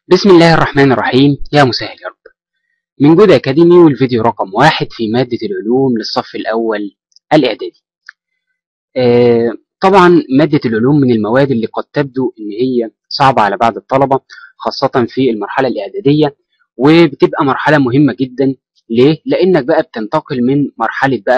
بسم الله الرحمن الرحيم يا مسهل يا رب من جود أكاديمي والفيديو رقم واحد في مادة العلوم للصف الأول الإعدادي آه طبعا مادة العلوم من المواد اللي قد تبدو إن هي صعبة على بعض الطلبة خاصة في المرحلة الإعدادية وبتبقى مرحلة مهمة جدا ليه؟ لأنك بقى بتنتقل من مرحلة بقى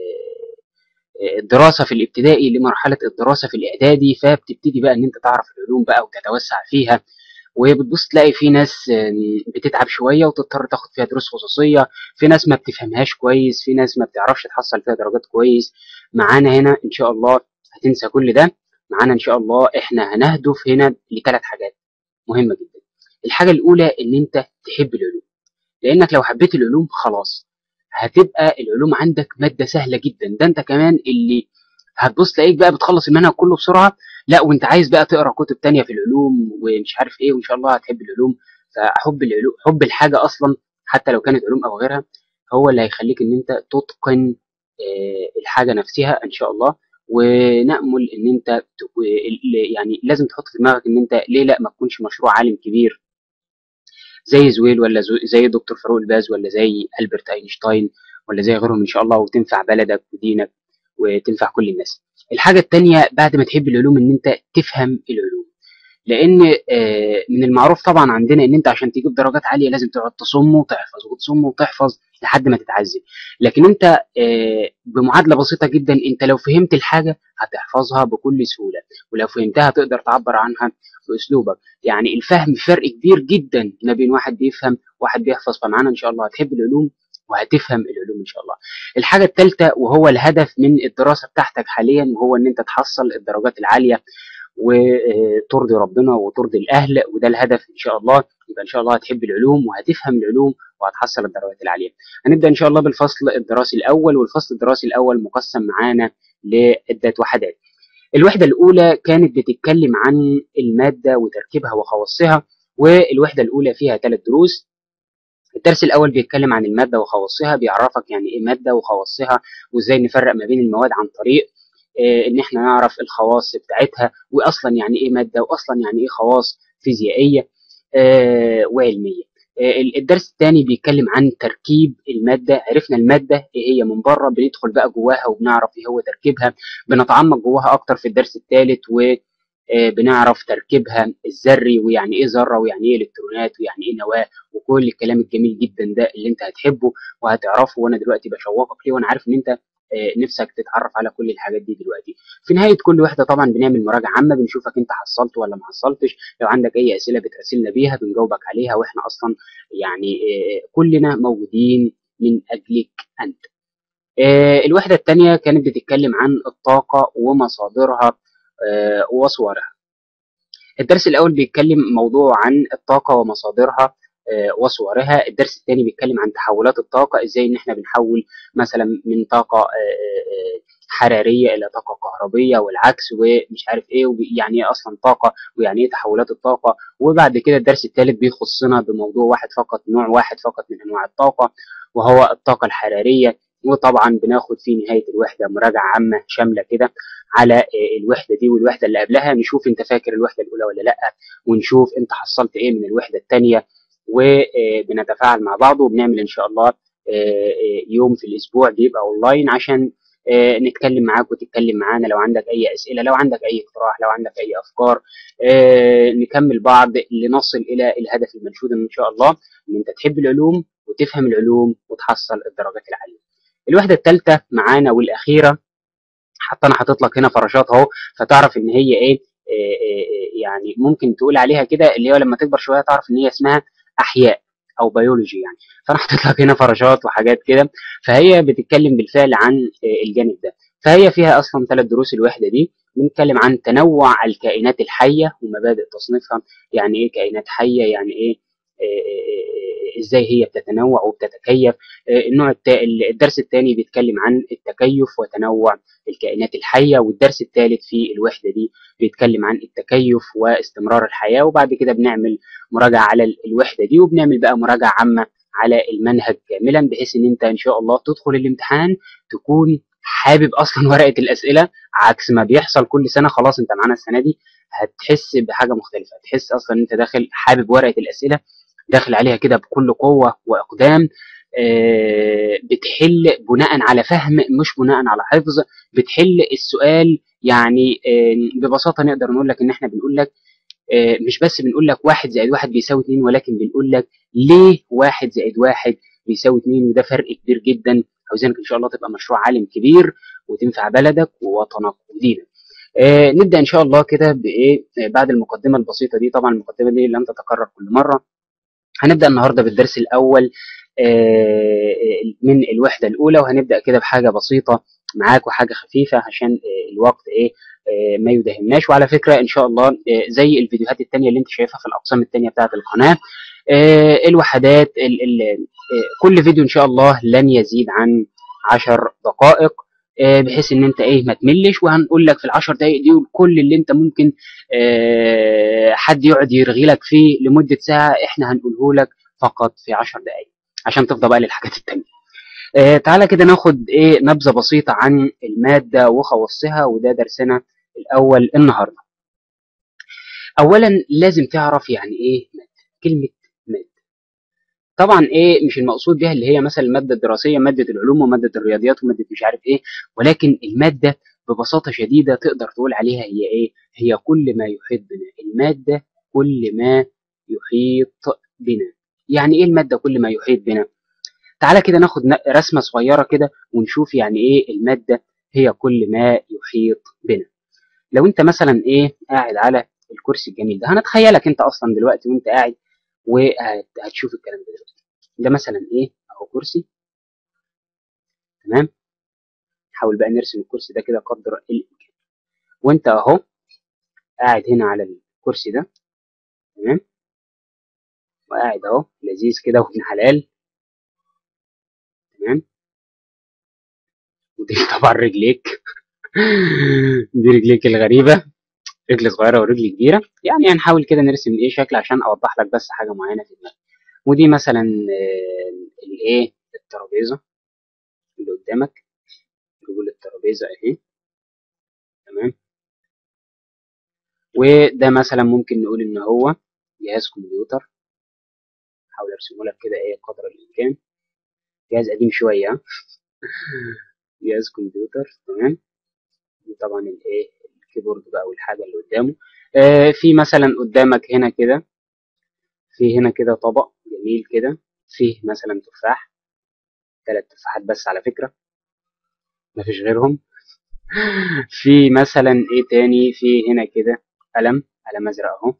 آه الدراسة في الابتدائي لمرحلة الدراسة في الإعدادي فبتبتدي بقى إن أنت تعرف العلوم بقى وتتوسع فيها وبتبص تلاقي في ناس بتتعب شويه وتضطر تاخد فيها دروس خصوصيه في ناس ما بتفهمهاش كويس في ناس ما بتعرفش تحصل فيها درجات كويس معانا هنا ان شاء الله هتنسى كل ده معانا ان شاء الله احنا هنهدف هنا لثلاث حاجات مهمه جدا الحاجه الاولى ان انت تحب العلوم لانك لو حبيت العلوم خلاص هتبقى العلوم عندك ماده سهله جدا ده انت كمان اللي هتبص تلاقيك بقى بتخلص المنهج كله بسرعه لا وانت عايز بقى تقرا كتب تانية في العلوم ومش عارف ايه وان شاء الله هتحب العلوم فحب العلوم حب الحاجه اصلا حتى لو كانت علوم او غيرها هو اللي هيخليك ان انت تتقن الحاجه نفسها ان شاء الله ونامل ان انت يعني لازم تحط في دماغك ان انت ليه لا ما تكونش مشروع عالم كبير زي زويل ولا زي دكتور فاروق الباز ولا زي البرت اينشتاين ولا زي غيرهم ان شاء الله وتنفع بلدك ودينك وتنفع كل الناس الحاجة التانية بعد ما تحب العلوم ان انت تفهم العلوم لان من المعروف طبعا عندنا ان انت عشان تجيب درجات عالية لازم تقعد تصم وتحفظ وتصم وتحفظ لحد ما تتعذب لكن انت بمعادلة بسيطة جدا انت لو فهمت الحاجة هتحفظها بكل سهولة ولو فهمتها تقدر تعبر عنها باسلوبك يعني الفهم فرق كبير جدا ما بين واحد بيفهم وواحد بيحفظ فمعانا ان شاء الله هتحب العلوم وهتفهم العلوم ان شاء الله. الحاجه الثالثه وهو الهدف من الدراسه بتاعتك حاليا وهو ان انت تحصل الدرجات العاليه وترضي ربنا وترضي الاهل وده الهدف ان شاء الله يبقى ان شاء الله هتحب العلوم وهتفهم العلوم وهتحصل الدرجات العاليه. هنبدا ان شاء الله بالفصل الدراسي الاول والفصل الدراسي الاول مقسم معانا لعده وحدات. الوحده الاولى كانت بتتكلم عن الماده وتركيبها وخواصها والوحده الاولى فيها ثلاث دروس الدرس الاول بيتكلم عن الماده وخواصها بيعرفك يعني ايه ماده وخواصها وازاي نفرق ما بين المواد عن طريق آه ان احنا نعرف الخواص بتاعتها واصلا يعني ايه ماده واصلا يعني ايه خواص فيزيائيه آه وعلميه آه الدرس الثاني بيتكلم عن تركيب الماده عرفنا الماده ايه هي من بره بندخل بقى جواها وبنعرف ايه هو تركيبها بنتعمق جواها اكتر في الدرس الثالث و بنعرف تركيبها الذري ويعني ايه ذره ويعني ايه الكترونات ويعني ايه نواه وكل الكلام الجميل جدا ده اللي انت هتحبه وهتعرفه وانا دلوقتي بشوقك ليه وانا عارف ان انت نفسك تتعرف على كل الحاجات دي دلوقتي في نهايه كل وحده طبعا بنعمل مراجعه عامه بنشوفك انت حصلت ولا ما حصلتش لو عندك اي اسئله بتراسلنا بيها بنجاوبك عليها واحنا اصلا يعني كلنا موجودين من اجلك انت الوحده الثانيه كانت بتتكلم عن الطاقه ومصادرها وصورها الدرس الأول بيتكلم موضوع عن الطاقة ومصادرها وصورها الدرس الثاني بيتكلم عن تحولات الطاقة ازاي ان احنا بنحول مثلا من طاقة حرارية إلى طاقة كهربية والعكس ومش عارف ايه يعني ايه اصلا طاقة ويعني ايه تحولات الطاقة وبعد كده الدرس الثالث بيخصنا بموضوع واحد فقط نوع واحد فقط من انواع الطاقة وهو الطاقة الحرارية وطبعا بناخد في نهاية الوحدة مراجعة عامة شاملة كده على الوحده دي والوحده اللي قبلها نشوف انت فاكر الوحده الاولى ولا لا ونشوف انت حصلت ايه من الوحده الثانيه وبنتفاعل مع بعض وبنعمل ان شاء الله يوم في الاسبوع بيبقى اونلاين عشان نتكلم معاك وتتكلم معانا لو عندك اي اسئله لو عندك اي اقتراح لو عندك اي افكار نكمل بعض لنصل الى الهدف المنشود ان شاء الله ان انت تحب العلوم وتفهم العلوم وتحصل الدرجات العاليه الوحده الثالثه معانا والاخيره حتى انا حاطط لك هنا فراشات اهو فتعرف ان هي ايه, إيه, إيه يعني ممكن تقول عليها كده اللي هو لما تكبر شويه تعرف ان هي اسمها احياء او بيولوجي يعني فانا حاطط لك هنا فراشات وحاجات كده فهي بتتكلم بالفعل عن الجانب ده فهي فيها اصلا ثلاث دروس الوحده دي بنتكلم عن تنوع الكائنات الحيه ومبادئ تصنيفها يعني ايه كائنات حيه يعني ايه ازاي هي بتتنوع وبتتكيف النوع الدرس الثاني بيتكلم عن التكيف وتنوع الكائنات الحيه والدرس الثالث في الوحده دي بيتكلم عن التكيف واستمرار الحياه وبعد كده بنعمل مراجعه على الوحده دي وبنعمل بقى مراجعه عامه على المنهج كاملا بحيث ان انت ان شاء الله تدخل الامتحان تكون حابب اصلا ورقه الاسئله عكس ما بيحصل كل سنه خلاص انت معانا السنه دي هتحس بحاجه مختلفه هتحس اصلا ان انت داخل حابب ورقه الاسئله داخل عليها كده بكل قوه واقدام آه، بتحل بناء على فهم مش بناء على حفظ بتحل السؤال يعني آه، ببساطه نقدر نقول لك ان احنا بنقول لك آه، مش بس بنقول لك واحد زائد واحد بيساوي اتنين ولكن بنقول لك ليه واحد زائد واحد بيساوي اتنين وده فرق كبير جدا عاوزينك ان شاء الله تبقى مشروع عالم كبير وتنفع بلدك ووطنك ودينك. آه نبدا ان شاء الله كده بايه آه، بعد المقدمه البسيطه دي طبعا المقدمه دي لن تتكرر كل مره هنبدا النهارده بالدرس الاول آه، من الوحده الاولى وهنبدا كده بحاجه بسيطه معاك وحاجه خفيفه عشان آه، الوقت ايه آه، ما يداهمناش وعلى فكره ان شاء الله آه، زي الفيديوهات التانية اللي انت شايفها في الاقسام التانية بتاعه القناه آه، الوحدات ال ال آه، كل فيديو ان شاء الله لن يزيد عن 10 دقائق آه، بحيث ان انت ايه ما تملش وهنقول لك في العشر دقائق دي كل اللي انت ممكن آه، حد يقعد يرغي لك فيه لمده ساعه احنا هنقوله لك فقط في 10 دقائق عشان تفضى بقى للحاجات التانية آه، تعالى كده ناخد ايه نبذه بسيطه عن الماده وخواصها وده درسنا الاول النهارده اولا لازم تعرف يعني ايه ماده كلمه ماده طبعا ايه مش المقصود بها اللي هي مثلا الماده الدراسيه ماده العلوم وماده الرياضيات وماده مش عارف ايه ولكن الماده ببساطه شديده تقدر تقول عليها هي ايه هي كل ما يحيط بنا الماده كل ما يحيط بنا يعني ايه الماده كل ما يحيط بنا تعالى كده ناخد ن- رسمه صغيره كده ونشوف يعني ايه الماده هي كل ما يحيط بنا لو انت مثلا ايه قاعد على الكرسي الجميل ده هنتخيلك انت اصلا دلوقتي وانت قاعد وهتشوف الكلام ده دلوقتي ده مثلا ايه اهو كرسي تمام نحاول بقى نرسم الكرسي ده كده قدر الامكان وانت اهو قاعد هنا على الكرسي ده تمام وقاعد اهو لذيذ كده وابن حلال تمام ودي طبعا رجليك دي رجليك الغريبه رجل صغيره ورجل كبيره يعني هنحاول كده نرسم ايه شكل عشان اوضح لك بس حاجه معينه في دماغك ودي مثلا آه، الايه الترابيزه اللي قدامك رجول الترابيزه اهي تمام وده مثلا ممكن نقول ان هو جهاز كمبيوتر احاول ارسمه لك كده ايه قدر الامكان جهاز قديم شويه ها؟ جهاز كمبيوتر تمام وطبعا الايه الكيبورد بقى والحاجه اللي قدامه آه في مثلا قدامك هنا كده في هنا كده طبق جميل كده فيه مثلا تفاح ثلاث تفاحات بس على فكره مفيش غيرهم في مثلا ايه تاني في هنا كده قلم قلم ازرق اهو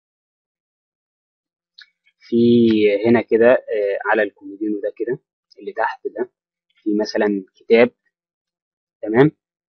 في هنا كده آه، على الكومودينو ده كده اللي تحت ده في مثلا كتاب تمام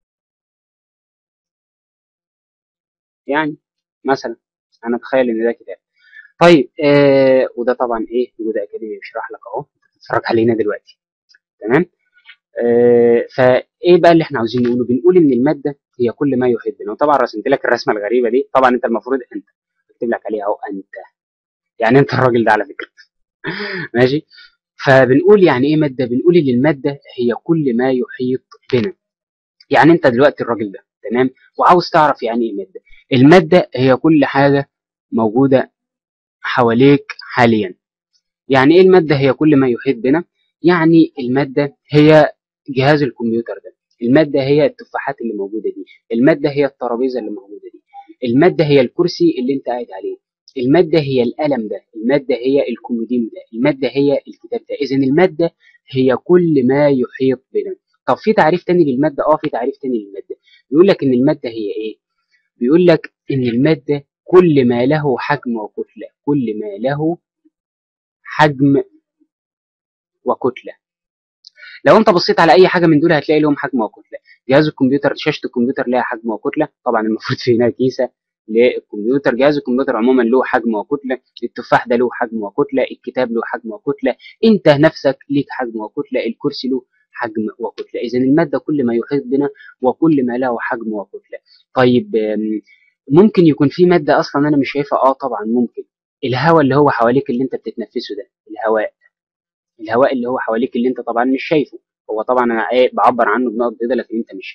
يعني مثلا انا اتخيل ان ده كتاب طيب آه وده طبعا ايه وده اكاديمي بيشرح لك اهو بتتفرج علينا دلوقتي تمام آه فايه بقى اللي احنا عاوزين نقوله بنقول ان الماده هي كل ما يحيط بنا وطبعا رسمت لك الرسمه الغريبه دي طبعا انت المفروض انت اكتب لك عليها اهو انت يعني انت الراجل ده على فكره ماشي فبنقول يعني ايه ماده بنقول ان الماده هي كل ما يحيط بنا يعني انت دلوقتي الراجل ده تمام وعاوز تعرف يعني ايه ماده الماده هي كل حاجه موجوده حواليك حاليا يعني ايه الماده هي كل ما يحيط بنا يعني الماده هي جهاز الكمبيوتر ده الماده هي التفاحات اللي موجوده دي الماده هي الترابيزه اللي موجوده دي الماده هي الكرسي اللي انت قاعد عليه الماده هي القلم ده الماده هي الكومودينو ده الماده هي الكتاب ده اذا الماده هي كل ما يحيط بنا طب في تعريف تاني للماده اه في تعريف تاني للماده بيقول لك ان الماده هي ايه بيقول لك ان الماده كل ما له حجم وكتله كل ما له حجم وكتله لو انت بصيت على اي حاجه من دول هتلاقي لهم حجم وكتله جهاز الكمبيوتر شاشه الكمبيوتر لها حجم وكتله طبعا المفروض في هنا كيسه للكمبيوتر جهاز الكمبيوتر عموما له حجم وكتله التفاح ده له حجم وكتله الكتاب له حجم وكتله انت نفسك ليك حجم وكتله الكرسي له حجم وكتله اذا الماده كل ما يحيط بنا وكل ما له حجم وكتله طيب آم، ممكن يكون في ماده اصلا انا مش شايفها اه طبعا ممكن الهواء اللي هو حواليك اللي انت بتتنفسه ده الهواء الهواء اللي هو حواليك اللي انت طبعا مش شايفه هو طبعا انا ايه بعبر عنه بنقط بيضاء لكن انت مش شايفه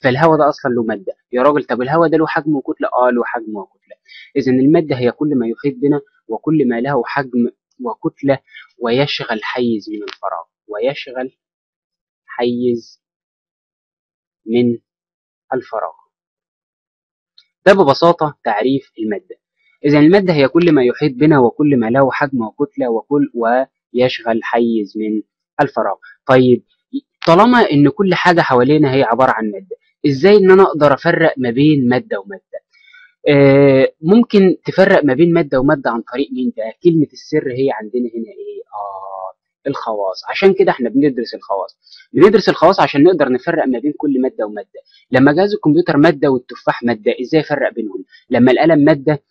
فالهواء ده اصلا له ماده يا راجل طب الهواء ده له حجم وكتله اه له حجم وكتله اذا الماده هي كل ما يحيط بنا وكل ما له حجم وكتله ويشغل حيز من الفراغ ويشغل حيز من الفراغ ده ببساطة تعريف المادة إذا المادة هي كل ما يحيط بنا وكل ما له حجم وكتلة وكل ويشغل حيز من الفراغ طيب طالما إن كل حاجة حوالينا هي عبارة عن مادة إزاي إن أنا أقدر أفرق ما بين مادة ومادة آه ممكن تفرق ما بين مادة ومادة عن طريق مين بقى كلمة السر هي عندنا هنا إيه آه الخواص عشان كده احنا بندرس الخواص بندرس الخواص عشان نقدر نفرق ما بين كل ماده وماده لما جهاز الكمبيوتر ماده والتفاح ماده ازاي افرق بينهم لما القلم ماده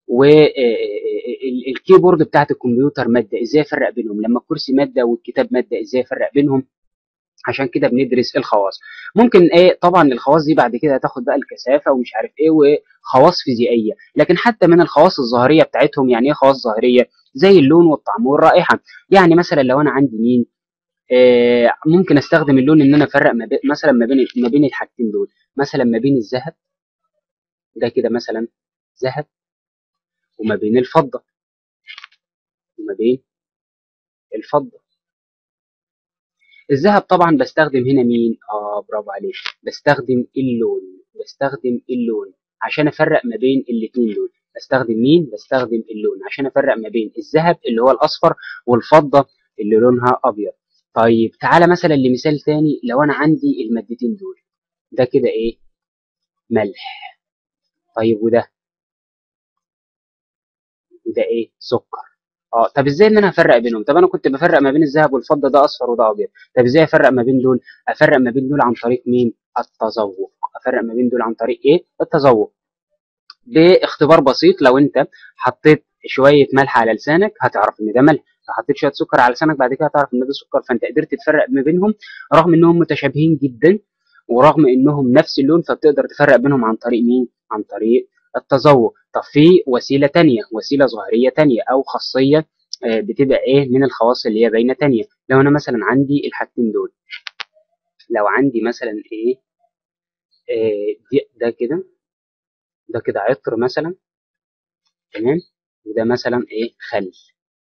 والكيبورد بتاعت الكمبيوتر ماده ازاي افرق بينهم لما الكرسي ماده والكتاب ماده ازاي افرق بينهم عشان كده بندرس الخواص ممكن ايه طبعا الخواص دي بعد كده هتاخد بقى الكثافه ومش عارف ايه وخواص فيزيائيه لكن حتى من الخواص الظاهريه بتاعتهم يعني ايه خواص ظاهريه زي اللون والطعم والرائحه يعني مثلا لو انا عندي مين آه ممكن استخدم اللون ان انا افرق ما بين مثلا ما بين ما بين الحاجتين دول مثلا ما بين الذهب ده كده مثلا ذهب وما بين الفضه وما بين الفضه الذهب طبعا بستخدم هنا مين اه برافو عليك بستخدم اللون بستخدم اللون عشان افرق ما بين الاثنين دول بستخدم مين بستخدم اللون عشان افرق ما بين الذهب اللي هو الاصفر والفضه اللي لونها ابيض طيب تعالى مثلا لمثال تاني لو انا عندي المادتين دول ده كده ايه ملح طيب وده وده ايه سكر اه طب ازاي ان انا افرق بينهم طب انا كنت بفرق ما بين الذهب والفضه ده اصفر وده ابيض طب ازاي افرق ما بين دول افرق ما بين دول عن طريق مين التذوق افرق ما بين دول عن طريق ايه التذوق باختبار بسيط لو انت حطيت شويه ملح على لسانك هتعرف ان ده ملح لو حطيت شويه سكر على لسانك بعد كده هتعرف ان ده سكر فانت قدرت تفرق ما بينهم رغم انهم متشابهين جدا ورغم انهم نفس اللون فبتقدر تفرق بينهم عن طريق مين عن طريق التذوق طب في وسيله تانية وسيله ظاهريه تانية او خاصيه بتبقى ايه من الخواص اللي هي باينه تانية لو انا مثلا عندي الحاجتين دول لو عندي مثلا ايه, إيه ده كده ده كده عطر مثلا تمام وده مثلا ايه خل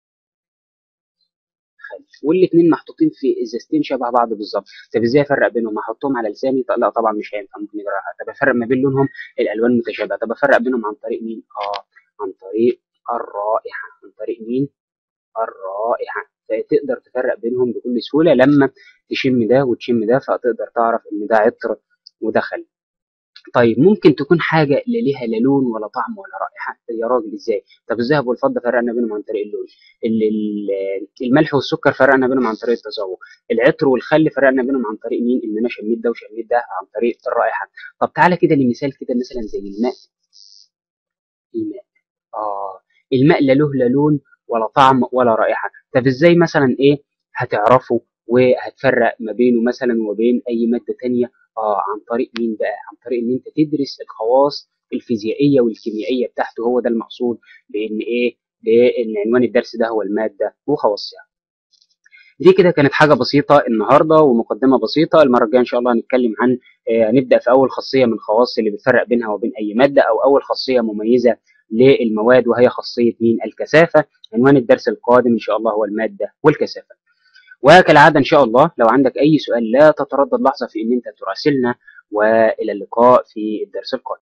خل والاثنين محطوطين في ازازتين شبه بعض بالظبط طب ازاي افرق بينهم احطهم على لساني لا طبعا مش هينفع ممكن يجرحها طب افرق ما بين لونهم الالوان متشابهه طب افرق بينهم عن طريق مين اه عن طريق الرائحه عن طريق مين الرائحه فتقدر تفرق بينهم بكل سهوله لما تشم ده وتشم ده فتقدر تعرف ان ده عطر وده خل طيب ممكن تكون حاجه لا ليها لا لون ولا طعم ولا رائحه يا راجل ازاي طب الذهب والفضه فرقنا بينهم عن طريق اللون الملح والسكر فرقنا بينهم عن طريق التذوق العطر والخل فرقنا بينهم عن طريق مين ان انا شميت ده وشميت ده عن طريق الرائحه طب تعالى كده لمثال كده مثلا زي الماء الماء اه الماء لا له لا لون ولا طعم ولا رائحه طب ازاي مثلا ايه هتعرفه وهتفرق ما بينه مثلا وبين اي ماده تانية اه عن طريق مين بقى عن طريق ان انت تدرس الخواص الفيزيائيه والكيميائيه بتاعته هو ده المقصود بان ايه بان عنوان الدرس ده هو الماده وخواصها دي كده كانت حاجه بسيطه النهارده ومقدمه بسيطه المره الجايه ان شاء الله هنتكلم عن آه هنبدا في اول خاصيه من الخواص اللي بتفرق بينها وبين اي ماده او اول خاصيه مميزه للمواد وهي خاصيه مين الكثافه عنوان الدرس القادم ان شاء الله هو الماده والكثافه وكالعادة إن شاء الله لو عندك أي سؤال لا تتردد لحظة في إن أنت تراسلنا وإلى اللقاء في الدرس القادم